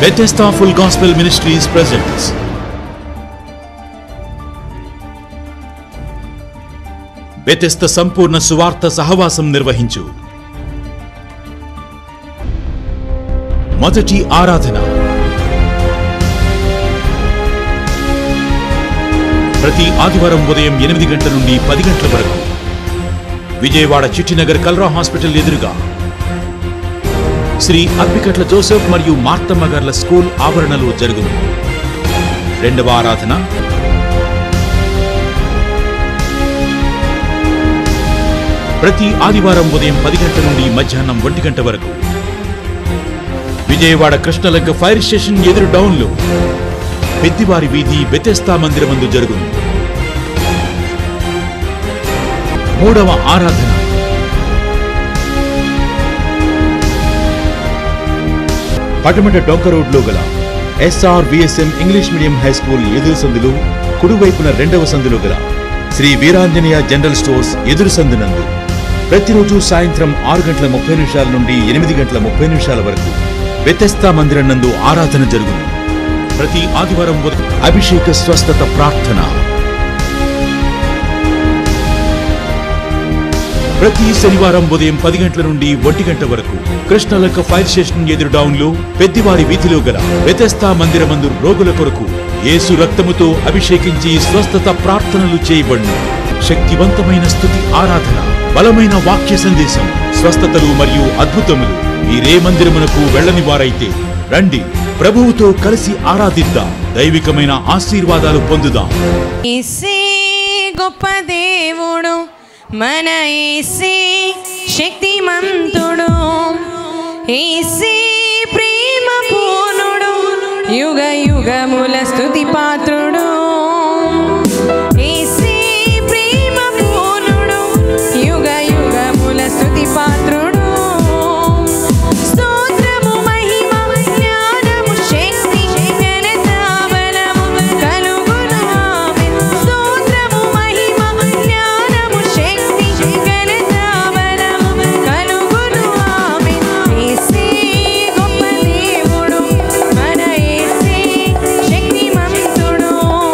Bethesda Full Gospel Ministries presents Bethesda సంపూర్ణ సువార్త సహవాసం నిర్వహించు మొదటి ఆరాధన ప్రతి ఆదివారం ఉదయం ఎనిమిది గంటల నుండి పది గంటల వరకు విజయవాడ చిట్టినగర్ కల్రా హాస్పిటల్ ఎదురుగా శ్రీ అప్పికట్ల జోసెఫ్ మరియు మార్తమ్మ గార్ల స్కూల్ ఆవరణలో జరుగును రెండవ ఆరాధన ప్రతి ఆదివారం ఉదయం పది గంటల నుండి మధ్యాహ్నం ఒంటి గంట వరకు విజయవాడ కృష్ణలంక ఫైర్ స్టేషన్ ఎదురు డౌన్లో పెద్దివారి వీధి బెతెస్తా మందిరమందు జరుగును మూడవ ఆరాధన పటమట డొంక రోడ్లో గల SR VSM English medium high school ఎదురు సందులు కుడివైపున రెండవ సందులో గల శ్రీ వీరాంజనేయ జనరల్ స్టోర్స్ ఎదురు సందునందు ప్రతిరోజు సాయంత్రం ఆరు గంటల ముప్పై నిమిషాల నుండి ఎనిమిది గంటల ముప్పై నిమిషాల వరకు వ్యతస్థా మందిరం నందు ఆరాధన జరుగును ప్రతి ఆదివారం ఉదయం అభిషేక స్వస్థత ప్రార్థన ప్రతి శనివారం ఉదయం పది గంటల నుండి ఒంటి గంట వరకు కృష్ణలక్క ఫైర్ స్టేషన్ ఎదురు డౌన్లో పెద్దివారి వీధిలో గల వ్యతస్థా మందిరమందు రోగుల కొరకు యేసు రక్తముతో అభిషేకించి స్వస్థత ప్రార్థనలు చేయబడును శక్తివంతమైన స్థుతి ఆరాధన బలమైన వాక్య సందేశం స్వస్థతలు మరియు అద్భుతములు మీరే మందిరమునకు వెళ్ళని వారైతే రండి ప్రభువుతో కలిసి ఆరాధిద్దాం దైవికమైన ఆశీర్వాదాలు పొందుదాం ఏసే గొప్ప దేవుడు మన ఏసే శక్తిమంతుడు ఏసే ప్రేమ పూర్ణుడు యుగ యుగముల స్తుతి పాత్రుడు ఏసే ప్రేమ పూర్ణుడు యుగ యుగముల స్తుతి పాత్రుడు స్తోత్రము మహిమ జ్ఞానము శక్తి ఘనత బలము కలుగును ఆమేన్ స్తోత్రము మహిమ జ్ఞానము శక్తి ఘనత బలము కలుగును ఆమేన్ యేసే గొప్ప దేవుడు మన యేసే శక్తిమంతుడు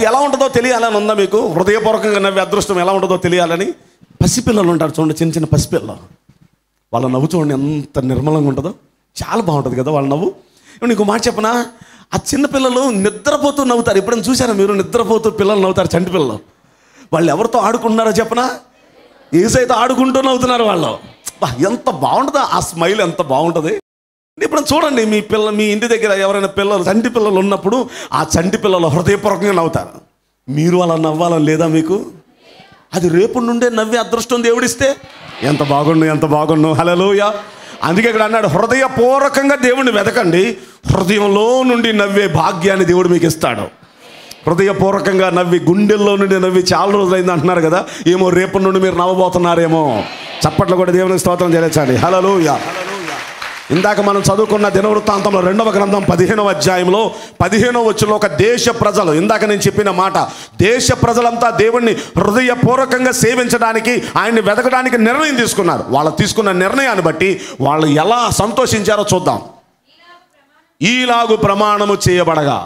ఎలా ఉంటుందో తెలియాలని ఉందా మీకు హృదయపూర్వకంగా నవ్వే అదృష్టం ఎలా ఉంటుందో తెలియాలని పసిపిల్లలు ఉంటారు చూడండి చిన్న చిన్న పసిపిల్లలు వాళ్ళ నవ్వు చూడండి ఎంత నిర్మలంగా ఉంటుందో చాలా బాగుంటుంది కదా వాళ్ళ నవ్వు ఇప్పుడు నీకు మాట చెప్పనా ఆ చిన్న పిల్లలు నిద్రపోతూ నవ్వుతారు ఎప్పుడైనా చూసారా మీరు నిద్రపోతూ పిల్లలు నవ్వుతారు చంటి పిల్లలు వాళ్ళు ఎవరితో ఆడుకుంటున్నారో చెప్పనా ఏసైతే ఆడుకుంటూ నవ్వుతున్నారు వాళ్ళు బా, ఎంత బాగుంటుందో ఆ స్మైల్ ఎంత బాగుంటుంది ఇప్పుడు చూడండి మీ పిల్ల మీ ఇంటి దగ్గర ఎవరైనా పిల్లలు చంటి పిల్లలు ఉన్నప్పుడు ఆ చంటి పిల్లలు హృదయపూర్వకంగా నవ్వుతారు మీరు అలా నవ్వాలని లేదా మీకు అది రేపు నుండే నవ్వే అదృష్టం దేవుడిస్తే ఎంత బాగుండు ఎంత బాగుండు హలోయ అందుకే ఇక్కడ అన్నాడు హృదయపూర్వకంగా దేవుణ్ణి వెతకండి హృదయంలో నుండి నవ్వే భాగ్యాన్ని దేవుడు మీకు ఇస్తాడు హృదయపూర్వకంగా నవ్వి గుండెల్లో నుండి నవ్వి చాలా రోజులైంది అంటున్నారు కదా ఏమో రేపు నుండి మీరు నవ్వబోతున్నారేమో చప్పట్లు కూడా దేవునికి స్తోత్రం చేయొచ్చండి హలోయ ఇందాక మనం చదువుకున్న దినవృత్తాంతంలో రెండవ గ్రంథం పదిహేనవ అధ్యాయంలో పదిహేనవ వచ్చులో ఒక దేశ ప్రజలు ఇందాక నేను చెప్పిన మాట దేశ ప్రజలంతా దేవుణ్ణి హృదయపూర్వకంగా సేవించడానికి ఆయన్ని వెతకడానికి నిర్ణయం తీసుకున్నారు వాళ్ళు తీసుకున్న నిర్ణయాన్ని బట్టి వాళ్ళు ఎలా సంతోషించారో చూద్దాం ఈలాగు ప్రమాణము చేయబడగా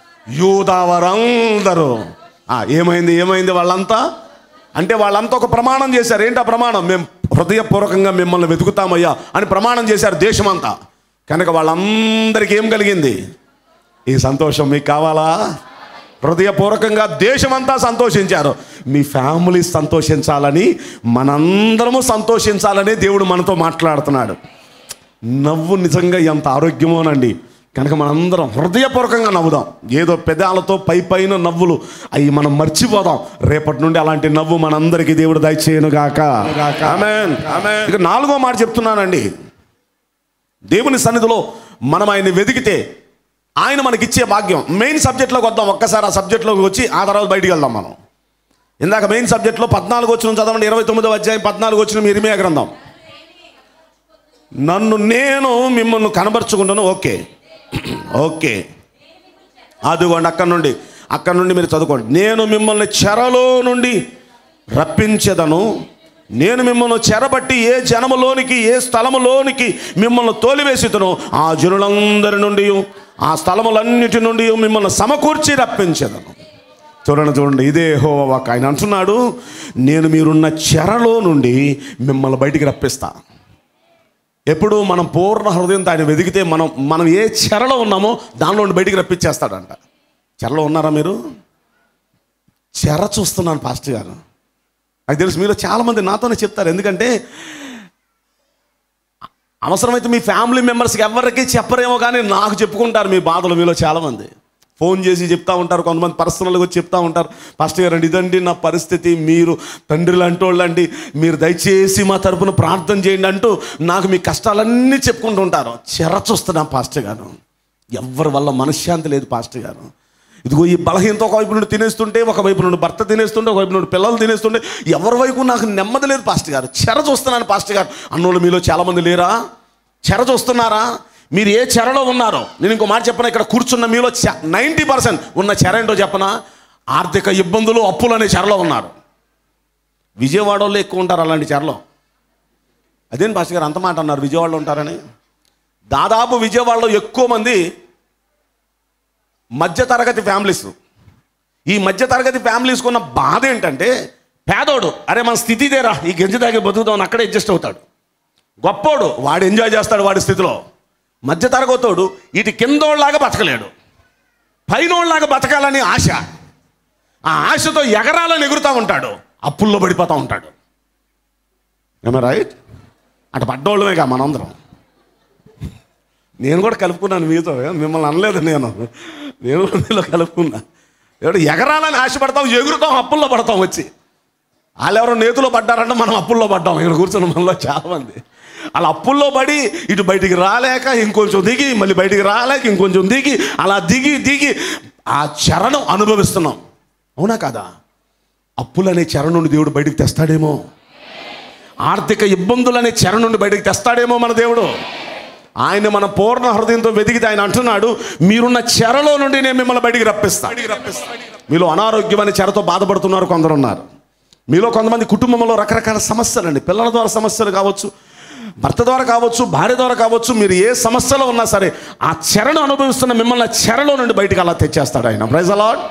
యూదావరందరూ ఆ, ఏమైంది ఏమైంది వాళ్ళంతా అంటే వాళ్ళంతా ఒక ప్రమాణం చేశారు ఏంటి ఆ ప్రమాణం మేము హృదయపూర్వకంగా మిమ్మల్ని వెతుకుతామయ్యా అని ప్రమాణం చేశారు దేశమంతా కనుక వాళ్ళందరికీ ఏం కలిగింది ఈ సంతోషం మీకు కావాలా హృదయపూర్వకంగా దేశమంతా సంతోషించారు మీ ఫ్యామిలీ సంతోషించాలని మనందరము సంతోషించాలని దేవుడు మనతో మాట్లాడుతున్నాడు నవ్వు నిజంగా ఎంత ఆరోగ్యమోనండి కనుక మనందరం హృదయపూర్వకంగా నవ్వుదాం ఏదో పెదాలతో పై పైన నవ్వులు అవి మనం మర్చిపోదాం రేపటి నుండి అలాంటి నవ్వు మనందరికీ దేవుడు దయచేయను గాక ఆమేన్. ఇక నాలుగో మాట చెప్తున్నానండి దేవుని సన్నిధిలో మనం ఆయన్ని వెతికితే ఆయన మనకిచ్చే భాగ్యం మెయిన్ సబ్జెక్ట్లోకి వద్దాం ఒక్కసారి ఆ సబ్జెక్ట్లోకి వచ్చి ఆ తర్వాత బయటికి వెళ్దాం మనం ఇందాక మెయిన్ సబ్జెక్ట్లో పద్నాలుగు వచ్చిన చదవండి ఇరవై తొమ్మిదో అధ్యాయం పద్నాలుగు వచ్చిన ఇరిమియా గ్రంథం నన్ను నేను మిమ్మల్ని కనబరుచుకుంటాను ఓకే ఓకే అదిగోండి అక్కడ నుండి అక్కడ నుండి మీరు చదువుకోండి నేను మిమ్మల్ని చెరలో నుండి రప్పించదను నేను మిమ్మల్ని చెరబట్టి ఏ జనములోనికి ఏ స్థలములోనికి మిమ్మల్ని తోలివేసితను ఆ జనులందరి నుండి ఆ స్థలములన్నిటి నుండి మిమ్మల్ని సమకూర్చి రప్పించదను చూడండి చూడండి ఇదే హోవాక్ ఆయన అంటున్నాడు నేను మీరున్న చెరలో నుండి మిమ్మల్ని బయటికి రప్పిస్తా ఎప్పుడు మనం పూర్ణ హృదయంతో ఆయన వెతికితే మనం మనం ఏ చెరలో ఉన్నామో దానిలో నుండి బయటికి రప్పించేస్తాడంట చెరలో ఉన్నారా మీరు చెర చూస్తున్నాను పాస్టర్ గారు నాకు తెలుసు మీలో చాలామంది నాతోనే చెప్తారు ఎందుకంటే అవసరమైతే మీ ఫ్యామిలీ మెంబర్స్కి ఎవరికి చెప్పరేమో కానీ నాకు చెప్పుకుంటారు మీ బాధలు మీలో చాలామంది ఫోన్ చేసి చెప్తా ఉంటారు కొంతమంది పర్సనల్గా వచ్చి చెప్తా ఉంటారు పాస్టర్ గారు అండి ఇదండి నా పరిస్థితి మీరు తండ్రులు అంటోళ్ళండి మీరు దయచేసి మా తరపున ప్రార్థన చేయండి అంటూ నాకు మీ కష్టాలన్నీ చెప్పుకుంటూ ఉంటారు చెర చూస్తున్నాం పాస్టర్ గారు ఎవరి వల్ల మనశ్శాంతి లేదు పాస్టర్ గారు ఇదిగో ఈ బలహీనతో ఒకవైపు నుండి తినేస్తుంటే ఒకవైపు నుండి భర్త తినేస్తుంటే ఒకవైపు నుండి పిల్లలు తినేస్తుంటే ఎవరి వైపు నాకు నెమ్మది లేదు పాస్టర్ గారు చెర చూస్తున్నాను పాస్టర్ గారు అన్నోళ్ళు మీలో చాలామంది లేరా చెర చూస్తున్నారా మీరు ఏ చెరలో ఉన్నారో నేను ఇంకో మాట చెప్పనా ఇక్కడ కూర్చున్న మీలో నైంటీ పర్సెంట్ ఉన్న చెర ఏంటో చెప్పనా ఆర్థిక ఇబ్బందులు అప్పులు అనే చెరలో ఉన్నారు విజయవాడ వాళ్ళు ఎక్కువ ఉంటారు అలాంటి చెరలో అదేం పాస్టర్ గారు అంత మాట అన్నారు విజయవాడలో ఉంటారని దాదాపు విజయవాడలో ఎక్కువ మంది మధ్యతరగతి ఫ్యామిలీస్ ఈ మధ్యతరగతి ఫ్యామిలీస్కి ఉన్న బాధ ఏంటంటే పేదోడు అరే మన స్థితి ఇదేరా ఈ గంజి తాగి బతుకుతాం అక్కడే అడ్జస్ట్ అవుతాడు గొప్పోడు వాడు ఎంజాయ్ చేస్తాడు వాడి స్థితిలో మధ్యతరగతోడు ఇటు కిందోళ్ళలాగా బతకలేడు పైనోళ్ళలాగా బతకాలని ఆశ ఆ ఆశతో ఎగరాలని ఎగురుతూ ఉంటాడు అప్పుల్లో పడిపోతూ ఉంటాడు ఏమ రైట్ అటు పడ్డోళ్ళమేగా మనందరం నేను కూడా కలుపుకున్నాను మీతో మిమ్మల్ని అనలేదు నేను నేను కూడా మీలో కలుపుకున్నా ఎవడు ఎగరాలని ఆశపడతాం ఎగురుతాం అప్పుల్లో పడతాం వచ్చి వాళ్ళు ఎవరో నేతిలో పడ్డారంటే మనం అప్పుల్లో పడ్డాం ఇక్కడ కూర్చున్న మనలో చాలామంది అలా అప్పుల్లో పడి ఇటు బయటికి రాలేక ఇంకొంచెం దిగి మళ్ళీ బయటికి రాలేక ఇంకొంచెం దిగి అలా దిగి దిగి ఆ చరణం అనుభవిస్తున్నాం అవునా కాదా అప్పులనే చెర నుండి దేవుడు బయటికి తెస్తాడేమో ఆర్థిక ఇబ్బందులనే చెర నుండి బయటికి తెస్తాడేమో మన దేవుడు ఆయన మన పూర్ణ హృదయంతో వెతికితే ఆయన అంటున్నాడు మీరున్న చెరలో నుండి నేను మిమ్మల్ని బయటికి రప్పిస్తా మీలో అనారోగ్యం అనే చెరతో బాధపడుతున్నారు కొందరు ఉన్నారు మీలో కొంతమంది కుటుంబంలో రకరకాల సమస్యలు అండి పిల్లల ద్వారా సమస్యలు కావచ్చు భర్త ద్వారా కావచ్చు భార్య ద్వారా కావచ్చు మీరు ఏ సమస్యలో ఉన్నా సరే ఆ చెరను అనుభవిస్తున్న మిమ్మల్ని ఆ చెరలో నుండి బయటికి అలా తెచ్చేస్తాడు ఆయన ప్రైజ్ అలాడ్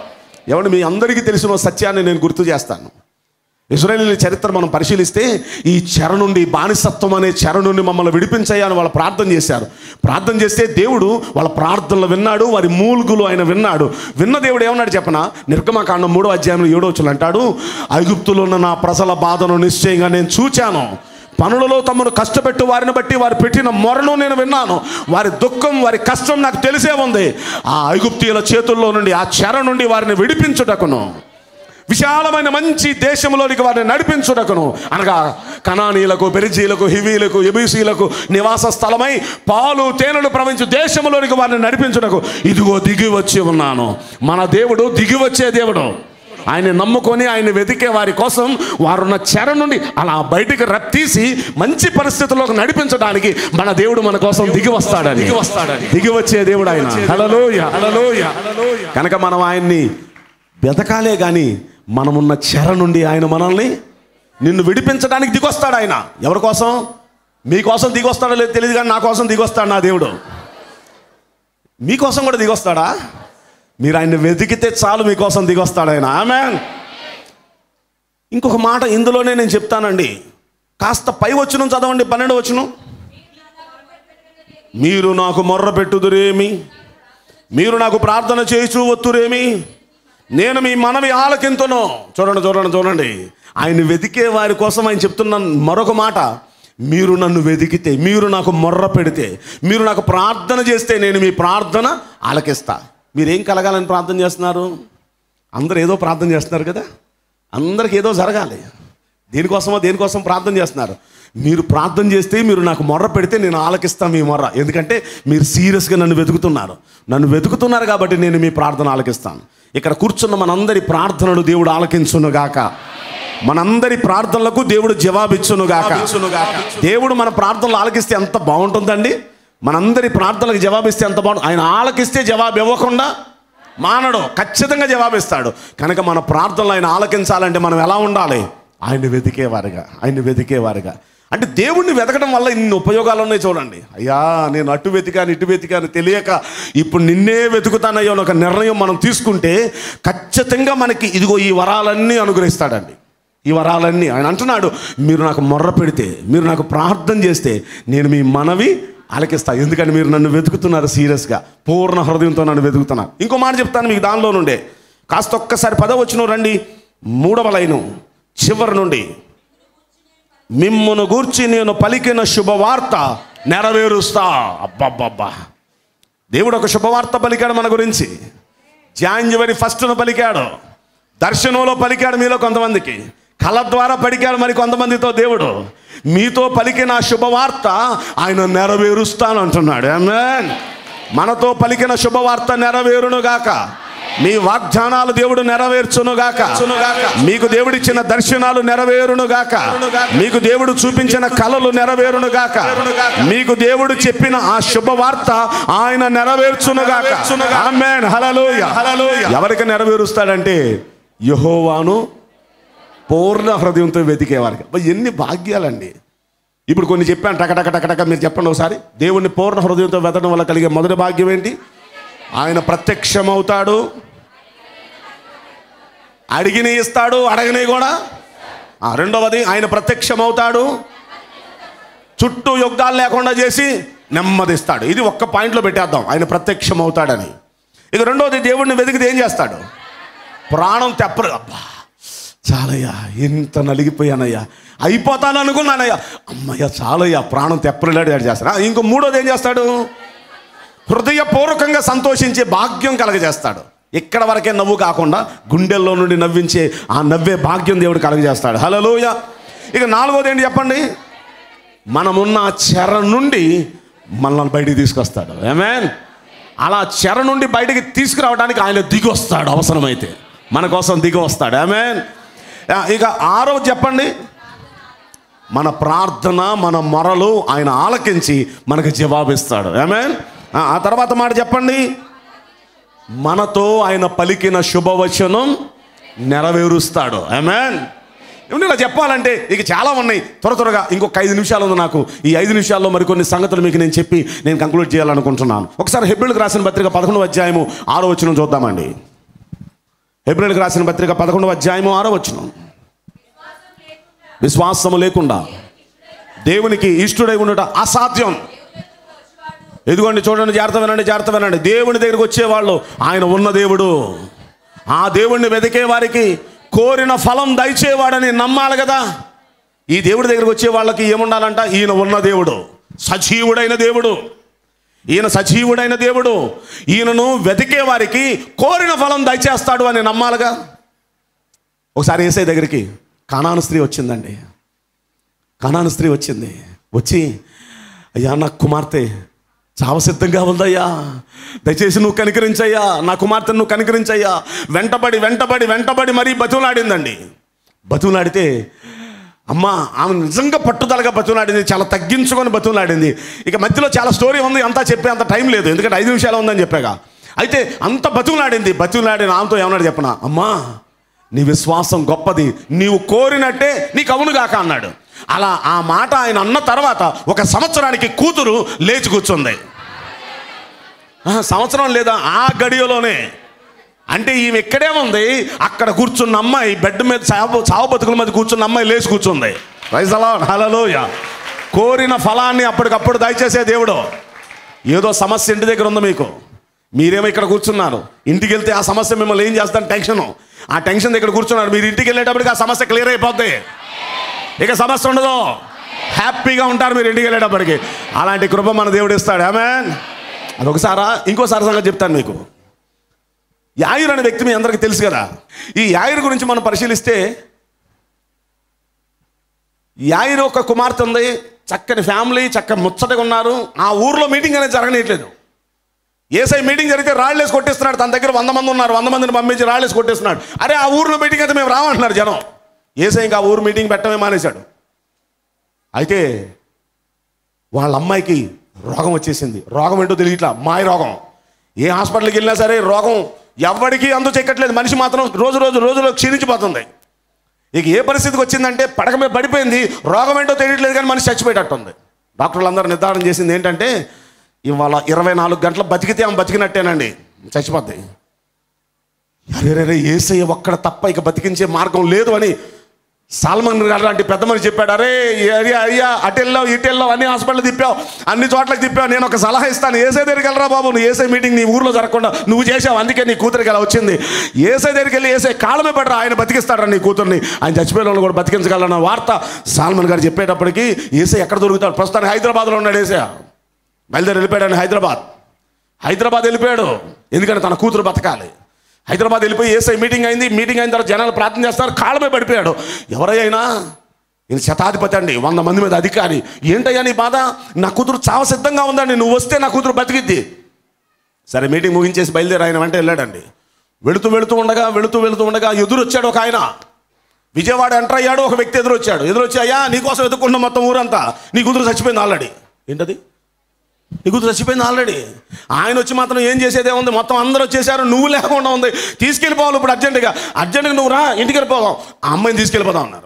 ఏమంటే మీ అందరికీ తెలిసిన ఓ సత్యాన్ని నేను గుర్తు చేస్తాను ఇజ్రాయేలీ చరిత్ర మనం పరిశీలిస్తే ఈ చెర నుండి బానిసత్వం అనే చెర నుండి మమ్మల్ని విడిపించయ్యా అని వాళ్ళు ప్రార్థన చేశారు ప్రార్థన చేస్తే దేవుడు వాళ్ళ ప్రార్థనలు విన్నాడు వారి మూలుగులు ఆయన విన్నాడు విన్న దేవుడు ఏమన్నాడు చెప్పన నిర్గమకాండం మూడో అధ్యాయంలో ఏడో వచ్చులు అంటాడు ఐగుప్తులో ఉన్న నా ప్రజల బాధను నిశ్చయంగా నేను చూచాను పనులలో తమను కష్టపెట్టు వారిని బట్టి వారు పెట్టిన మొరను నేను విన్నాను వారి దుఃఖం వారి కష్టం నాకు తెలిసే ఉంది ఆ ఐగుప్తీయుల చేతుల్లో నుండి ఆ చెర నుండి వారిని విడిపించుటకును విశాలమైన మంచి దేశంలోనికి వారిని నడిపించుటకును అనగా కనానీలకు పెరిజీలకు హివీలకు ఎబీసీలకు నివాస స్థలమై పాలు తేనెలు ప్రవహించు దేశంలోనికి వారిని నడిపించుటకు ఇదిగో దిగి వచ్చి ఉన్నాను మన దేవుడు దిగి వచ్చే దేవుడు ఆయన నమ్ముకొని ఆయన వెతికే వారి కోసం వారున్న చెర నుండి అలా బయటికి రప్తీసి మంచి పరిస్థితుల్లోకి నడిపించడానికి మన దేవుడు మన కోసం దిగి వస్తాడని దిగి వస్తాడని దిగి వచ్చే దేవుడు ఆయన హల్లెలూయ హల్లెలూయ కనుక మనం ఆయన్ని వెతకాలే కానీ మనమున్న చెర నుండి ఆయన మనల్ని నిన్ను విడిపించడానికి దిగొస్తాడు ఆయన ఎవరి కోసం మీకోసం దిగొస్తాడో లేదు తెలియదు కానీ నా కోసం దిగొస్తాడు నా దేవుడు మీకోసం కూడా దిగొస్తాడా మీరు ఆయన వెతికితే చాలు మీకోసం దిగొస్తాడు ఆయన ఆమె ఇంకొక మాట ఇందులోనే నేను చెప్తానండి కాస్త పై వచ్చును చదవండి పన్నెండు వచ్చును మీరు నాకు మొర్ర పెట్టుదురేమి మీరు నాకు ప్రార్థన చేయిచూ వత్తురేమి నేను మీ మనవి ఆలకింతును చూడండి చూడండి చూడండి ఆయన వెతికే వారి కోసం ఆయన చెప్తున్న మరొక మాట మీరు నన్ను వెతికితే మీరు నాకు మొర్ర పెడితే మీరు నాకు ప్రార్థన చేస్తే నేను మీ ప్రార్థన ఆలకిస్తా మీరేం కలగాలని ప్రార్థన చేస్తున్నారు అందరూ ఏదో ప్రార్థన చేస్తున్నారు కదా అందరికి ఏదో జరగాలి దేనికోసమో దేనికోసం ప్రార్థన చేస్తున్నారు మీరు ప్రార్థన చేస్తే మీరు నాకు మొర్ర పెడితే నేను ఆలకిస్తాను మీ మొర్ర ఎందుకంటే మీరు సీరియస్గా నన్ను వెతుకుతున్నారు నన్ను వెతుకుతున్నారు కాబట్టి నేను మీ ప్రార్థన ఆలకిస్తాను ఇక్కడ కూర్చున్న మనందరి ప్రార్థనలు దేవుడు ఆలకించునుగాక మనందరి ప్రార్థనలకు దేవుడు జవాబిచ్చునుగాక దేవుడు మన ప్రార్థనలు ఆలకిస్తే ఎంత బాగుంటుందండి మనందరి ప్రార్థనలకు జవాబిస్తే ఎంత బాగుంటుంది ఆయన ఆలకిస్తే జవాబు ఇవ్వకుండా మానడు ఖచ్చితంగా జవాబిస్తాడు కనుక మన ప్రార్థనలు ఆయన ఆలకించాలంటే మనం ఎలా ఉండాలి ఆయన్ని వెతికేవారుగా ఆయన్ని వెతికేవారుగా అంటే దేవుణ్ణి వెతకడం వల్ల ఇన్ని ఉపయోగాలు ఉన్నాయి చూడండి అయ్యా నేను అటు వెతికాను ఇటు వెతికాను తెలియక ఇప్పుడు నిన్నే వెతుకుతానయ్యో అని ఒక నిర్ణయం మనం తీసుకుంటే ఖచ్చితంగా మనకి ఇదిగో ఈ వరాలన్నీ అనుగ్రహిస్తాడండి ఈ వరాలన్నీ ఆయన అంటున్నాడు మీరు నాకు మొర్ర పెడితే మీరు నాకు ప్రార్థన చేస్తే నేను మీ మనవి ఆలకిస్తా ఎందుకంటే మీరు నన్ను వెతుకుతున్నారు సీరియస్గా పూర్ణ హృదయంతో నన్ను వెతుకుతున్నారు ఇంకో మాట చెప్తాను మీకు దానిలో నుండే కాస్త ఒక్కసారి పదవచ్చును రండి మూడవ లైను చివరి నుండి మిమ్మును గూర్చి నేను పలికిన శుభవార్త నెరవేరుస్తా అబ్బబ్బబ్బా దేవుడు ఒక శుభవార్త పలికాడు మన గురించి జాన్యువరి ఫస్ట్ను పలికాడు దర్శనంలో పలికాడు మీలో కొంతమందికి కళ ద్వారా పలికాడు మరి కొంతమందితో దేవుడు మీతో పలికిన ఆ శుభవార్త ఆయన నెరవేరుస్తాను అంటున్నాడు ఆమేన్ మనతో పలికిన శుభవార్త నెరవేరునుగాక మీ వాగ్దానాలు దేవుడు నెరవేర్చునుగాక మీకు దేవుడిచ్చిన దర్శనాలు నెరవేరునుగాక మీకు దేవుడు చూపించిన కళలు నెరవేరునుగాక మీకు దేవుడు చెప్పిన ఆ శుభవార్త ఆయన నెరవేర్చునుగాక ఆమేన్ హల్లెలూయా ఎవరికి నెరవేరుస్తాడంటే యెహోవాను పూర్ణ హృదయంతో వెతికేవారికి అబ్బా, ఎన్ని భాగ్యాలండి ఇప్పుడు కొన్ని చెప్పాను టక టక టక టక మీరు చెప్పండి ఒకసారి దేవుణ్ణి పూర్ణ హృదయంతో వెతడం వల్ల కలిగే మొదటి భాగ్యం ఏంటి ఆయన ప్రత్యక్షమవుతాడు అడిగిన ఇస్తాడు అడగని కూడా ఆ, రెండవది ఆయన ప్రత్యక్షమవుతాడు చుట్టూ యుద్ధాలు లేకుండా చేసి నెమ్మదిస్తాడు ఇది ఒక్క పాయింట్లో పెట్టేద్దాం ఆయన ప్రత్యక్షమవుతాడని ఇక రెండవది దేవుడిని వెతికితే ఏం చేస్తాడు ప్రాణం తెప్పరు అబ్బా చాలయ్యా ఎంత నలిగిపోయానయ్యా అయిపోతాను అనుకున్నానయ్యా అమ్మయ్య చాలయ్యా ప్రాణం తెప్పరిలాడు చేస్తాడు ఇంకో మూడోది ఏం చేస్తాడు హృదయపూర్వకంగా సంతోషించే భాగ్యం కలగజేస్తాడు ఇక్కడ వరకే నవ్వు కాకుండా గుండెల్లో నుండి నవ్వించే ఆ నవ్వే భాగ్యం దేవుడు కలగజేస్తాడు హలోయ ఇక నాలుగోది ఏంటి చెప్పండి మనమున్న ఆ చెర నుండి మనల్ని బయటికి తీసుకొస్తాడు ఏమేన్ అలా చెర నుండి బయటికి తీసుకురావడానికి ఆయన దిగి వస్తాడు అవసరమైతే మన కోసం దిగి వస్తాడు ఆమెన్ ఇక ఆరో చెప్పండి మన ప్రార్థన మన మొరలు ఆయన ఆలకించి మనకు జవాబిస్తాడు ఆమెన్ ఆ తర్వాత మాట చెప్పండి మనతో ఆయన పలికిన శుభవచనం నెరవేరుస్తాడు ఆమెన్ ఏమంటే ఇలా చెప్పాలంటే ఇక చాలా ఉన్నాయి త్వర త్వరగా ఇంకొక ఐదు నిమిషాలు ఉంది నాకు ఈ ఐదు నిమిషాల్లో మరికొన్ని సంగతులు మీకు నేను చెప్పి నేను కంక్లూడ్ చేయాలనుకుంటున్నాను ఒకసారి హెబ్రిల్కి రాసిన పత్రిక పదకొండు అధ్యాయము ఆరో వచనం చూద్దామండి ఏప్రిల్కి రాసిన పత్రిక పదకొండవ అధ్యాయము ఆరో వచ్చిన విశ్వాసము లేకుండా దేవునికి ఇష్టడై ఉండట అసాధ్యం ఎదుగోండి చూడండి జాగ్రత్త వినండి జాగ్రత్త వినండి దేవుని దగ్గరికి వచ్చేవాళ్ళు ఆయన ఉన్న దేవుడు ఆ దేవుణ్ణి వెతికే వారికి కోరిన ఫలం దయచేవాడని నమ్మాలి కదా ఈ దేవుడి దగ్గరికి వచ్చే వాళ్ళకి ఏముండాలంట ఈయన ఉన్న దేవుడు సజీవుడైన దేవుడు ఈయన సజీవుడైన దేవుడు ఈయనను వెతికే వారికి కోరిన ఫలం దయచేస్తాడు అని నమ్మాలిగా ఒకసారి ఏసై దగ్గరికి కానాను స్త్రీ వచ్చిందండి కనాను స్త్రీ వచ్చింది వచ్చి అయ్యా నా కుమార్తె చావ సిద్ధంగా ఉందయ్యా దయచేసి నువ్వు కనికరించయ్యా నా కుమార్తెను నువ్వు కనికరించయ్యా వెంటబడి వెంటబడి వెంటబడి మరీ బతులాడిందండి బతులాడితే అమ్మ ఆమె నిజంగా పట్టుదలగా బతులాడింది చాలా తగ్గించుకొని బతులాడింది ఇక మధ్యలో చాలా స్టోరీ ఉంది అంతా చెప్పే అంత టైం లేదు ఎందుకంటే ఐదు నిమిషాలు ఉందని చెప్పాగా అయితే అంత బతులాడింది బతులాడిన ఆమెతో ఏమన్నాడు చెప్పనా అమ్మా నీ విశ్వాసం గొప్పది నీవు కోరినట్టే నీకు అవును కాక అన్నాడు అలా ఆ మాట ఆయన అన్న తర్వాత ఒక సంవత్సరానికి కూతురు లేచి కూర్చుంది ఆ, సంవత్సరం లేదా ఆ గడియలోనే అంటే ఈమె ఇక్కడే ఉంది అక్కడ కూర్చున్న అమ్మాయి బెడ్ మీద చావు చావు బతుకుల మీద కూర్చున్న అమ్మాయి లేచి కూర్చుంది రైసలా హలలోయ కోరిన ఫలాన్ని అప్పటికప్పుడు దయచేసే దేవుడు ఏదో సమస్య ఇంటి దగ్గర ఉంది మీకు మీరేమో ఇక్కడ కూర్చున్నారు ఇంటికి వెళ్తే ఆ సమస్య మిమ్మల్ని ఏం చేస్తాను టెన్షన్ ఆ టెన్షన్ దగ్గర కూర్చున్నారు మీరు ఇంటికి వెళ్ళేటప్పటికి ఆ సమస్య క్లియర్ అయిపోద్ది ఇక సమస్య ఉండదు హ్యాపీగా ఉంటారు మీరు ఇంటికి వెళ్ళేటప్పటికి అలాంటి కృప మన దేవుడు ఇస్తాడు ఆమె అదొకసారా ఇంకోసారి సంగతి చెప్తాను మీకు యాయుర్ అనే వ్యక్తి మీ అందరికీ తెలుసు కదా ఈ యాయుర్ గురించి మనం పరిశీలిస్తే యాయుర్ ఒక కుమార్తె ఉంది చక్కని ఫ్యామిలీ చక్కని ముచ్చటగా ఉన్నారు ఆ ఊర్లో మీటింగ్ అనేది జరగనట్లేదు ఏసై మీటింగ్ జరిగితే రాళ్ళేసి కొట్టేస్తున్నాడు తన దగ్గర వంద మంది ఉన్నారు వంద మందిని పంపించి రాళ్ళేసి కొట్టేస్తున్నాడు అరే ఆ ఊర్లో మీటింగ్ అయితే మేము రామంటున్నారు జనం ఏసై ఇంకా ఆ ఊరు మీటింగ్ పెట్టమే మానేశాడు అయితే వాళ్ళ అమ్మాయికి రోగం వచ్చేసింది రోగం ఏంటో తెలియట్లా మాయ రోగం ఏ హాస్పిటల్కి వెళ్ళినా సరే రోగం ఎవరికి అందు చెక్కట్లేదు మనిషి మాత్రం రోజు రోజు రోజులో క్షీణించిపోతుంది ఇక ఏ పరిస్థితికి వచ్చిందంటే పడక మీద పడిపోయింది రోగం ఏంటో తెలియట్లేదు కానీ మనిషి చచ్చిపోయేటట్టుంది డాక్టర్లు అందరూ నిర్ధారణ చేసింది ఏంటంటే ఇవాళ ఇరవై నాలుగు గంటలు బతికితే ఆమె బతికినట్టేనండి చచ్చిపోద్ది అరే రే ఏసయ్య ఒక్కడ తప్ప ఇక బతికించే మార్గం లేదు అని సాల్మన్ గారు లాంటి పెద్ద మనిషి చెప్పాడు అరే అయ్యా అయ్యా అటు వెళ్ళావు ఇటు వెళ్ళావు అన్ని హాస్పిటల్ తిప్పావు అన్ని చోట్లకి తిప్పావు నేను ఒక సలహా ఇస్తాను ఏసై దగ్గరికి వెళ్ళరా బాబు నువ్వు ఏసై మీటింగ్ నీ ఊర్లో జరగకుండా నువ్వు చేసావు అందుకే నీ కూతురికి అలా వచ్చింది ఏసై దగ్గరికి వెళ్ళి ఏసై కాళ్ళమే పడరా ఆయన బతికిస్తాడు నీ కూతుర్ని ఆయన చచ్చిపోయిన వాళ్ళు కూడా బతికించగలన్న వార్త సాల్మన్ గారు చెప్పేటప్పటికి ఏసై ఎక్కడ దొరుకుతాడు ప్రస్తుతానికి హైదరాబాద్లో ఉన్నాడు ఏసై బయలుదేరి వెళ్ళిపోయాడు హైదరాబాద్ హైదరాబాద్ వెళ్ళిపోయాడు ఎందుకంటే తన కూతురు బతకాలి హైదరాబాద్ వెళ్ళిపోయి ఏసై మీటింగ్ అయింది మీటింగ్ అయిన తర్వాత జనాలు ప్రార్థన చేస్తారు కాళ్ళమే పడిపోయాడు ఎవరైనా ఈయన శతాధిపతి అండి వంద మంది మీద అధికారి ఏంటయ్యా నీ బాధ నా కూతురు చావ సిద్ధంగా ఉందండి నువ్వు వస్తే నా కూతురు బతికిద్ది సరే మీటింగ్ ముగించేసి బయలుదేరి ఆయన వెంట వెళ్ళాడండి వెళుతూ వెళుతూ ఉండగా వెళుతూ వెళుతూ ఉండగా ఎదురు వచ్చాడు ఒక ఆయన విజయవాడ ఎంటర్ అయ్యాడు ఒక వ్యక్తి ఎదురొచ్చాడు ఎదురొచ్చి అయ్యా నీకోసం ఎదుర్కొంటున్న మొత్తం ఊరంతా నీ కూతురు చచ్చిపోయింది ఆల్రెడీ ఏంటది నీ కూతురు చచ్చిపోయింది ఆల్రెడీ ఆయన వచ్చి మాత్రం ఏం చేసేదే ఉంది మొత్తం అందరూ వచ్చేసారు నువ్వు లేకుండా ఉంది తీసుకెళ్ళిపోవాలి ఇప్పుడు అర్జెంటుగా అర్జెంటుగా నువ్వు రా ఇంటికి వెళ్ళిపోదాం ఆ అమ్మాయిని తీసుకెళ్ళిపోదాం అన్నారు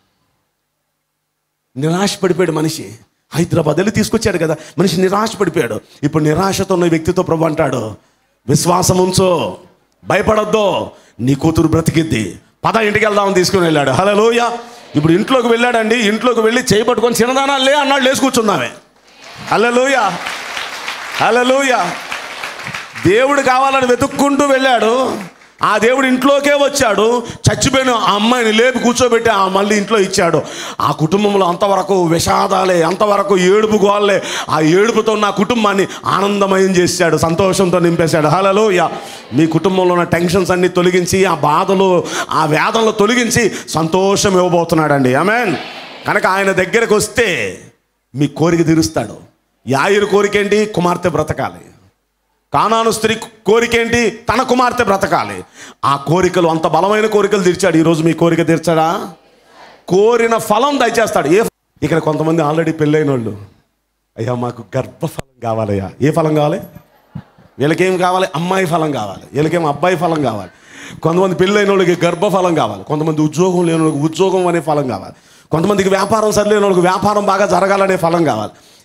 నిరాశ పడిపోయాడు మనిషి హైదరాబాద్ వెళ్ళి తీసుకొచ్చాడు కదా మనిషి నిరాశ పడిపోయాడు ఇప్పుడు నిరాశతో ఉన్న వ్యక్తితో ప్రభు అంటాడు విశ్వాసం ఉంచో భయపడొద్దు నీ కూతురు బ్రతికిద్ది పద ఇంటికి వెళ్దామని తీసుకుని వెళ్ళాడు హలోయ ఇప్పుడు ఇంట్లోకి వెళ్ళాడండి ఇంట్లోకి వెళ్ళి చేయబట్టుకొని చిన్నదానాలు లే అన్నాడు లేచి కూర్చున్నామే హలోయ హలోయ దేవుడు కావాలని వెతుక్కుంటూ వెళ్ళాడు ఆ దేవుడు ఇంట్లోకే వచ్చాడు చచ్చిపోయిన ఆ అమ్మాయిని లేపి కూర్చోబెట్టి ఆ మళ్ళీ ఇంట్లో ఇచ్చాడు ఆ కుటుంబంలో అంతవరకు విషాదాలే అంతవరకు ఏడుపు గోళ్ళే ఆ ఏడుపుతో నా కుటుంబాన్ని ఆనందమయం చేశాడు సంతోషంతో నింపేశాడు హలోయ మీ కుటుంబంలో ఉన్న టెన్షన్స్ అన్ని తొలగించి ఆ బాధలు ఆ వేదనలు తొలగించి సంతోషం ఇవ్వబోతున్నాడండి ఆమెన్ కనుక ఆయన దగ్గరకు వస్తే మీ కోరిక తీరుస్తాడు యాయురు కోరిక ఏంటి కుమార్తె బ్రతకాలి కానాను స్త్రీ కోరికేంటి తన కుమార్తె బ్రతకాలి ఆ కోరికలు అంత బలమైన కోరికలు తీర్చాడు ఈరోజు మీ కోరిక తీర్చాడా కోరిన ఫలం దయచేస్తాడు ఏ ఇక్కడ కొంతమంది ఆల్రెడీ పెళ్ళైన వాళ్ళు అయ్యా మాకు గర్భఫలం కావాలయ్యా ఏ ఫలం కావాలి వీళ్ళకేం కావాలి అమ్మాయి ఫలం కావాలి వీళ్ళకేం అబ్బాయి ఫలం కావాలి కొంతమంది పెళ్ళైన వాళ్ళకి గర్భఫలం కావాలి కొంతమంది ఉద్యోగం లేని వాళ్ళకి ఉద్యోగం అనే ఫలం కావాలి కొంతమందికి వ్యాపారం సరిలేని వాళ్ళకి వ్యాపారం బాగా జరగాలనే ఫలం కావాలి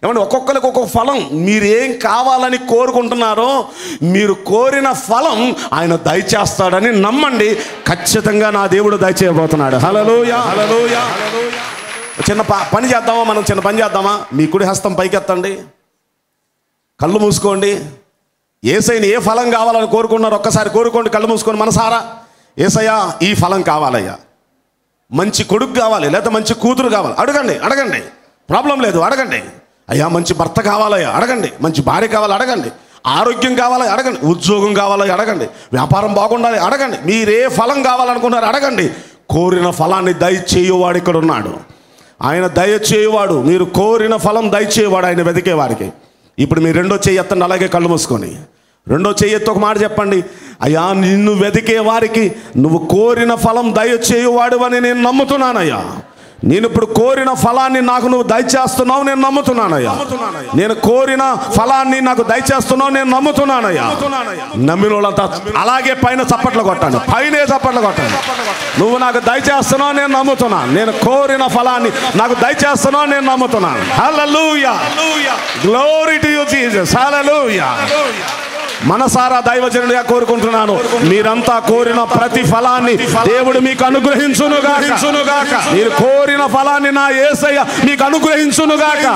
ఏమంటే ఒక్కొక్కరికి ఒక్కొక్క ఫలం మీరు ఏం కావాలని కోరుకుంటున్నారో మీరు కోరిన ఫలం ఆయన దయచేస్తాడని నమ్మండి ఖచ్చితంగా నా దేవుడు దయచేయబోతున్నాడు హలలోయ హలలోయ చిన్న ప- పని చేద్దామా మనం చిన్న పని చేద్దామా మీ కుడి హస్తం పైకెత్తండి కళ్ళు మూసుకోండి ఏసైని ఏ ఫలం కావాలని కోరుకున్నారు ఒక్కసారి కోరుకోండి కళ్ళు మూసుకొని మనసారా ఏసయ్యా ఈ ఫలం కావాలయ్యా మంచి కొడుకు కావాలి లేదా మంచి కూతురు కావాలి అడగండి అడగండి ప్రాబ్లం లేదు అడగండి అయ్యా మంచి భర్త కావాలయ్యా అడగండి మంచి భార్య కావాలి అడగండి ఆరోగ్యం కావాలి అడగండి ఉద్యోగం కావాలి అడగండి వ్యాపారం బాగుండాలి అడగండి మీరే ఫలం కావాలనుకున్నారు అడగండి కోరిన ఫలాన్ని దయచేయువాడు ఇక్కడ ఉన్నాడు ఆయన దయచేయువాడు మీరు కోరిన ఫలం దయచేయువాడు ఆయన వెతికే వారికి ఇప్పుడు మీరు రెండో చెయ్యి ఎత్తండి అలాగే కళ్ళు మూసుకొని రెండో చెయ్యి ఎత్తి ఒక మాట చెప్పండి అయ్యా నిన్ను వెతికే వారికి నువ్వు కోరిన ఫలం దయచేయువాడు అని నేను నమ్ముతున్నానయ్యా నేను ఇప్పుడు కోరిన ఫలాన్ని నాకు నువ్వు దయచేస్తున్నావు నేను నమ్ముతున్నానయ్యా నేను కోరిన ఫలాన్ని నాకు దయచేస్తున్నావు నేను నమ్ముతున్నానయ్యా నమ్మిన వాళ్ళంతా అలాగే పైన చప్పట్లు కొట్టాను పైనే చప్పట్లు కొట్టాను నువ్వు నాకు దయచేస్తున్నావు నేను నమ్ముతున్నాను నేను కోరిన ఫలాన్ని నాకు దయచేస్తున్నావు నేను నమ్ముతున్నాను hallelujah glory to you Jesus hallelujah మనసారా దైవజనుడిగా కోరుకుంటున్నాను మీరంతా కోరిన ప్రతి ఫలాన్ని దేవుడు మీకు అనుగ్రహించునుగాక మీరు కోరిన ఫలాన్ని నా యేసయ్య మీకు అనుగ్రహించునుగాక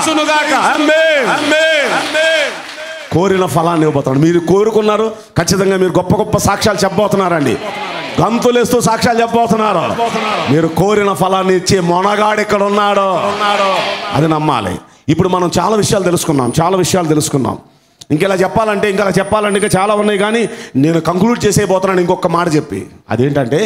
కోరిన ఫలాన్ని ఇవ్వబోతున్నాడు మీరు కోరుకున్నారు ఖచ్చితంగా మీరు గొప్ప గొప్ప సాక్ష్యాలు చెప్పబోతున్నారండి గంతులేస్తూ సాక్ష్యాలు చెప్పబోతున్నారు మీరు కోరిన ఫలాన్ని ఇచ్చే మొనగాడు ఇక్కడ ఉన్నాడు అది నమ్మాలి ఇప్పుడు మనం చాలా విషయాలు తెలుసుకున్నాం చాలా విషయాలు తెలుసుకున్నాం ఇంకెలా చెప్పాలంటే ఇంకా చెప్పాలంటే ఇంకా చాలా ఉన్నాయి కానీ నేను కంక్లూడ్ చేసేయబోతున్నాను ఇంకొక మాట చెప్పి అదేంటంటే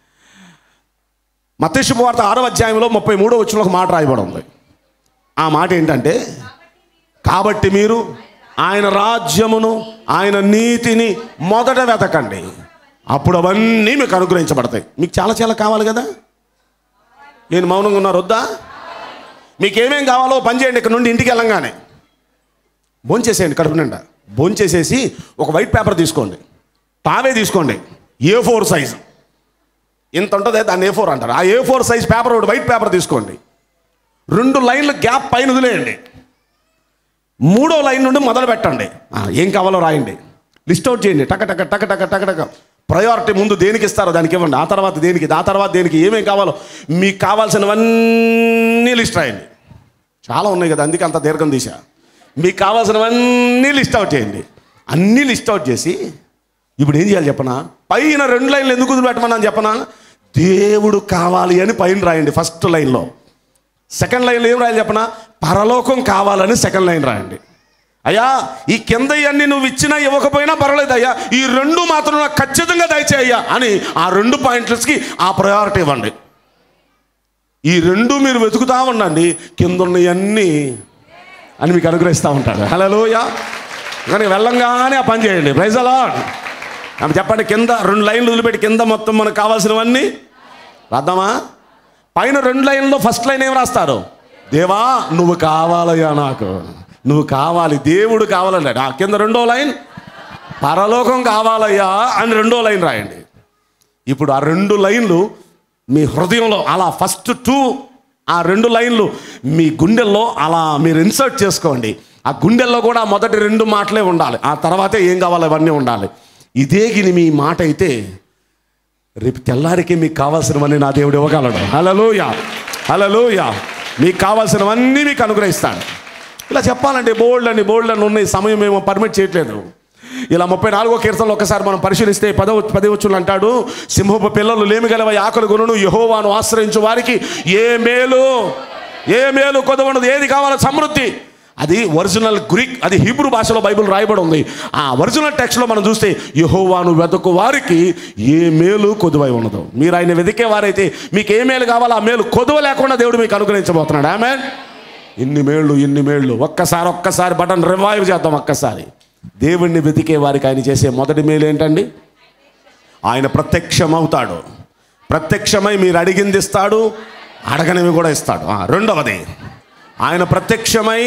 మత్స్యపు వార్త ఆరో అధ్యాయంలో ముప్పై మూడో వచ్చిన ఒక మాట రాయబడి ఉంది ఆ మాట ఏంటంటే కాబట్టి మీరు ఆయన రాజ్యమును ఆయన నీతిని మొదట వెతకండి అప్పుడు అవన్నీ మీకు అనుగ్రహించబడతాయి మీకు చాలా చాలా కావాలి కదా నేను మౌనంగా ఉన్నారు వద్దా మీకు ఏమేం కావాలో పని చేయండి ఇక్కడ నుండి ఇంటికి వెళ్ళంగానే భోంచేసేయండి కడుపు నిండా భోంచేసేసి ఒక వైట్ పేపర్ తీసుకోండి తావే తీసుకోండి ఏ ఫోర్ సైజ్ ఇంత ఉంటుంది దాన్ని ఏ ఫోర్ అంటారు ఆ ఏ ఫోర్ సైజ్ పేపర్ ఒకటి వైట్ పేపర్ తీసుకోండి రెండు లైన్లు గ్యాప్ పైన వదిలేయండి మూడో లైన్ నుండి మొదలు పెట్టండి ఆ, ఏం కావాలో రాయండి లిస్ట్ అవుట్ చేయండి టక టక టక టక టక టక ప్రయారిటీ ముందు దేనికి ఇస్తారో దానికి ఇవ్వండి ఆ తర్వాత దేనికి ఆ తర్వాత దేనికి ఏమేం కావాలో మీకు కావాల్సినవన్నీ లిస్ట్ రాయండి చాలా ఉన్నాయి కదా అందుకే అంత దీర్ఘం తీసా మీకు కావాల్సినవన్నీ లిస్ట్ అవుట్ చేయండి అన్నీ లిస్ట్ అవుట్ చేసి ఇప్పుడు ఏం చేయాలి చెప్పనా పైన రెండు లైన్లు ఎందుకు వదిలిపెట్టమని చెప్పనా దేవుడు కావాలి అని పైన రాయండి ఫస్ట్ లైన్లో సెకండ్ లైన్లో ఏం రాయాలి చెప్పనా పరలోకం కావాలని సెకండ్ లైన్ రాయండి అయ్యా ఈ కింద ఇవన్నీ నువ్వు ఇచ్చినా ఇవ్వకపోయినా పర్వాలేదు అయ్యా ఈ రెండు మాత్రం నాకు ఖచ్చితంగా దయచేయ్యా అని ఆ రెండు పాయింట్లకి ఆ ప్రయారిటీ ఇవ్వండి ఈ రెండు మీరు వెతుకుతా ఉండండి కింద ఉన్నవన్నీ అని మీకు అనుగ్రహిస్తూ ఉంటాడు హలోయ కానీ వెళ్ళంగానే ఆ పని చేయండి ప్రైజ్ అలా చెప్పండి కింద రెండు లైన్లు వదిలిపెట్టి కింద మొత్తం మనకు కావాల్సినవన్నీ రాద్దామా పైన రెండు లైన్లో ఫస్ట్ లైన్ ఏం రాస్తారు దేవా నువ్వు కావాలయ్యా నాకు నువ్వు కావాలి దేవుడు కావాలన్నాడు ఆ కింద రెండో లైన్ పరలోకం కావాలయ్యా అని రెండో లైన్ రాయండి ఇప్పుడు ఆ రెండు లైన్లు మీ హృదయంలో అలా ఫస్ట్ టూ ఆ రెండు లైన్లు మీ గుండెల్లో అలా మీరు ఇన్సర్ట్ చేసుకోండి ఆ గుండెల్లో కూడా మొదటి రెండు మాటలే ఉండాలి ఆ తర్వాతే ఏం కావాలి అవన్నీ ఉండాలి ఇదే గిని మీ మాట అయితే రేపు తెల్లారికి మీకు కావాల్సినవన్నీ నా దేవుడు ఇవ్వగలడు హలలోయ హలలోయ మీకు కావాల్సినవన్నీ మీకు అనుగ్రహిస్తాడు ఇలా చెప్పాలంటే బోల్డ్ అని బోల్డ్ అని ఉన్నాయి సమయం ఏమో పర్మిట్ చేయట్లేదు ఇలా ముప్పై నాలుగో కీర్తనలో ఒకసారి మనం పరిశీలిస్తే పదవ పదివచ్చులు అంటాడు సింహపు పిల్లలు లేమిగలవ ఆకలి గుణను యహోవాను ఆశ్రయించు వారికి ఏ మేలు ఏ మేలు కొదవనదు ఏది కావాలో సమృద్ధి అది ఒరిజినల్ గ్రీక్ అది హీబ్రూ భాషలో బైబిల్ రాయబడి ఉంది ఆ ఒరిజినల్ టెక్స్ట్లో మనం చూస్తే యహోవాను వెతకు వారికి ఏ మేలు కొదువై ఉండదు మీరు ఆయన వెతికే వారైతే మీకు ఏ మేలు కావాలో ఆ మేలు కొదువ లేకుండా దేవుడు మీకు అనుగ్రహించబోతున్నాడు ఆమె ఇన్ని మేళ్ళు ఇన్ని మేళ్ళు ఒక్కసారి ఒక్కసారి బటన్ రివైవ్ చేద్దాం ఒక్కసారి దేవుణ్ణి వెతికే వారికి ఆయన చేసే మొదటి మేలు ఏంటండి ఆయన ప్రత్యక్షమవుతాడు ప్రత్యక్షమై మీరు అడిగింది ఇస్తాడు అడగనివి కూడా ఇస్తాడు ఆ, రెండవది ఆయన ప్రత్యక్షమై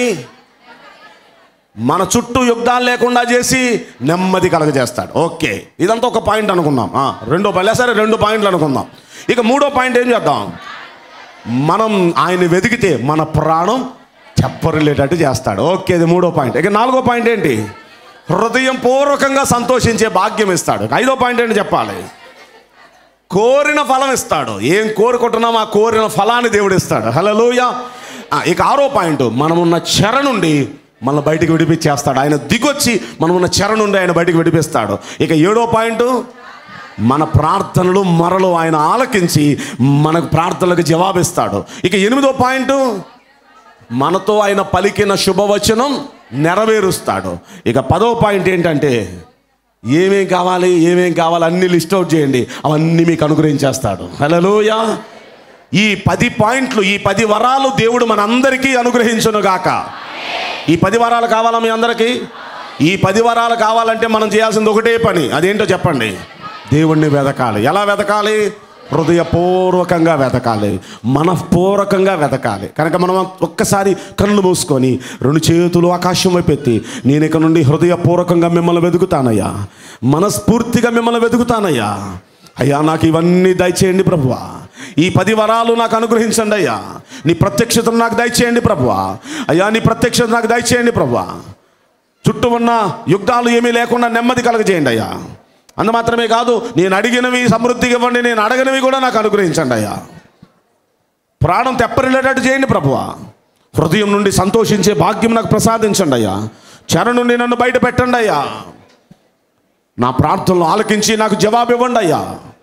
మన చుట్టూ యుద్ధాలు లేకుండా చేసి నెమ్మది కలగజేస్తాడు ఓకే ఇదంతా ఒక పాయింట్ అనుకుందాం ఆ, రెండో పాయింట్ సరే రెండు పాయింట్లు అనుకుందాం ఇక మూడో పాయింట్ ఏం చేద్దాం మనం ఆయన వెతికితే మన ప్రాణం తెప్పరిల్లేటట్టు చేస్తాడు ఓకే ఇది మూడో పాయింట్ ఇక నాలుగో పాయింట్ ఏంటి హృదయం పూర్వకంగా సంతోషించే భాగ్యం ఇస్తాడు ఐదో పాయింట్ ఏంటి చెప్పాలి కోరిన ఫలం ఇస్తాడు ఏం కోరుకుంటున్నామో ఆ కోరిన ఫలాన్ని దేవుడు ఇస్తాడు హలోయ ఇక ఆరో పాయింట్ మనమున్న చెర నుండి మన బయటికి విడిపించేస్తాడు ఆయన దిగొచ్చి మనమున్న చెర నుండి ఆయన బయటికి విడిపిస్తాడు ఇక ఏడో పాయింట్ మన ప్రార్థనలు మరలు ఆయన ఆలకించి మనకు ప్రార్థనలకు జవాబిస్తాడు ఇక ఎనిమిదో పాయింట్ మనతో ఆయన పలికిన శుభవచనం నెరవేరుస్తాడు ఇక పదో పాయింట్ ఏంటంటే ఏమేం కావాలి ఏమేం కావాలి అన్ని లిస్ట్ అవుట్ చేయండి అవన్నీ మీకు అనుగ్రహించేస్తాడు హలోయ ఈ పది పాయింట్లు ఈ పది వరాలు దేవుడు మనందరికీ అనుగ్రహించును గాక ఈ పది వరాలు కావాలా మీ అందరికీ ఈ పది వరాలు కావాలంటే మనం చేయాల్సింది ఒకటే పని అదేంటో చెప్పండి దేవుణ్ణి వెతకాలి ఎలా వెతకాలి హృదయపూర్వకంగా వెతకాలి మనఃపూర్వకంగా వెతకాలి కనుక మనం ఒక్కసారి కళ్ళు మూసుకొని రెండు చేతులు ఆకాశం వైపు ఎత్తి నేను ఇక నుండి హృదయపూర్వకంగా మిమ్మల్ని వెతుకుతానయ్యా మనస్ఫూర్తిగా మిమ్మల్ని వెతుకుతానయ్యా అయ్యా నాకు ఇవన్నీ దయచేయండి ప్రభువా ఈ పది వరాలు నాకు అనుగ్రహించండి అయ్యా నీ ప్రత్యక్షతను నాకు దయచేయండి ప్రభువా అయ్యా నీ ప్రత్యక్షత నాకు దయచేయండి ప్రభువా చుట్టూ ఉన్న యుద్ధాలు ఏమీ లేకుండా నెమ్మది కలగజేయండి అయ్యా అందు మాత్రమే కాదు నేను అడిగినవి సమృద్ధిగా ఇవ్వండి నేను అడగనివి కూడా నాకు అనుగ్రహించండి అయ్యా ప్రాణం తెప్పరిల్లేటట్టు చేయండి ప్రభువా హృదయం నుండి సంతోషించే భాగ్యం నాకు ప్రసాదించండి అయ్యా చెర నుండి నన్ను బయట పెట్టండి అయ్యా నా ప్రార్థనలు ఆలకించి నాకు జవాబు ఇవ్వండి అయ్యా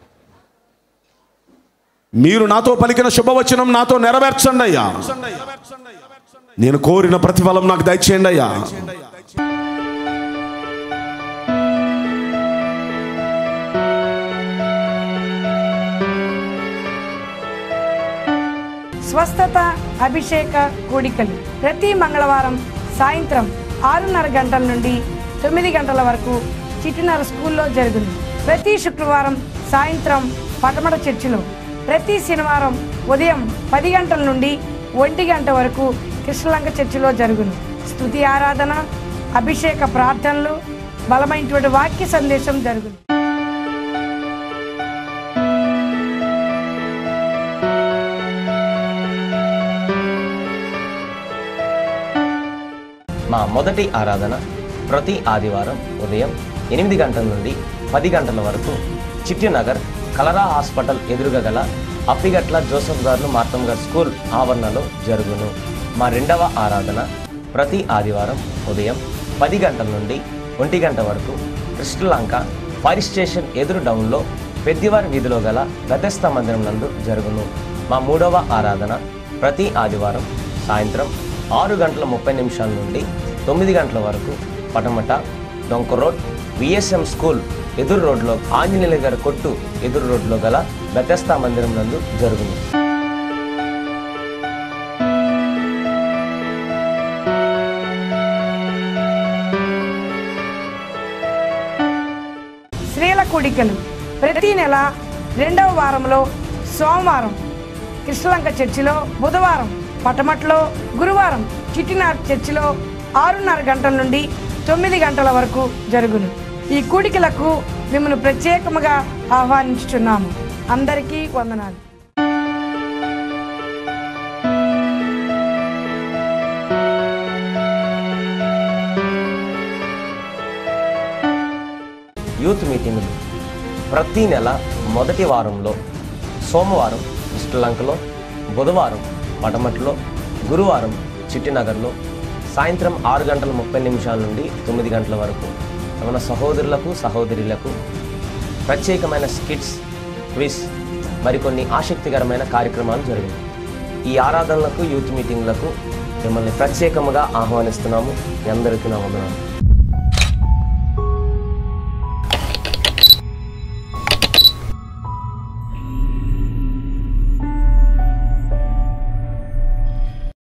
మీరు నాతో పలికిన శుభవచనం నాతో నెరవేర్చండి అయ్యా నేను కోరిన ప్రతిఫలం నాకు దయచేయండి అయ్యా స్వస్థత అభిషేక కూడికలు ప్రతి మంగళవారం సాయంత్రం ఆరున్నర గంటల నుండి తొమ్మిది గంటల వరకు చిట్టినర స్కూల్లో జరుగును ప్రతి శుక్రవారం సాయంత్రం పటమట చర్చిలో ప్రతి శనివారం ఉదయం పది గంటల నుండి ఒంటి గంట వరకు కృష్ణలంక చర్చిలో జరుగును స్తుతి ఆరాధన అభిషేక ప్రార్థనలు బలమైనటువంటి వాక్య సందేశం జరుగును మా మొదటి ఆరాధన ప్రతి ఆదివారం ఉదయం ఎనిమిది గంటల నుండి పది గంటల వరకు చిట్టినగర్ కలరా హాస్పిటల్ ఎదురుగా గల అప్పిగట్ల జోసఫ్ గారు మార్తం గారు స్కూల్ ఆవరణలో జరుగును మా రెండవ ఆరాధన ప్రతి ఆదివారం ఉదయం పది గంటల నుండి ఒంటి గంట వరకు కృష్ణలంక ఫైర్ స్టేషన్ ఎదురు డౌన్లో పెద్దివారి వీధిలో గల గతస్థ మందిరం నందు జరుగును మా మూడవ ఆరాధన ప్రతి ఆదివారం సాయంత్రం ఆరు గంటల ముప్పై నిమిషాల నుండి తొమ్మిది గంటల వరకు పటమట డొంక రోడ్ విఎస్ఎం స్కూల్ ఎదురు రోడ్లో ఆంజనేయుల గారి కొట్టు ఎదురు రోడ్లో గల బెతస్తా మందిరం నందు జరుగును స్త్రీల కూడికలు ప్రతి నెల రెండవ వారంలో సోమవారం కృష్ణలంక చర్చిలో బుధవారం పటమట్లో గురువారం చిట్టినార్ చర్చిలో ఆరున్నర గంటల నుండి తొమ్మిది గంటల వరకు జరుగును ఈ కూడికలకు మిమ్మల్ని ప్రత్యేకముగా ఆహ్వానించుచున్నాము అందరికీ వందనాలు యూత్ మీటింగులు ప్రతి నెల మొదటి వారంలో సోమవారం శ్రీలంకలో బుధవారం పటమట్లో గురువారం చిట్టినగర్లో సాయంత్రం ఆరు గంటల ముప్పై నిమిషాల నుండి తొమ్మిది గంటల వరకు మన సహోదరులకు సహోదరులకు ప్రత్యేకమైన స్కిట్స్ క్విజ్ మరికొన్ని ఆసక్తికరమైన కార్యక్రమాలు జరిగాయి ఈ ఆరాధనలకు యూత్ మీటింగ్లకు మిమ్మల్ని ప్రత్యేకముగా ఆహ్వానిస్తున్నాము మీ అందరికీ నా వందనాలు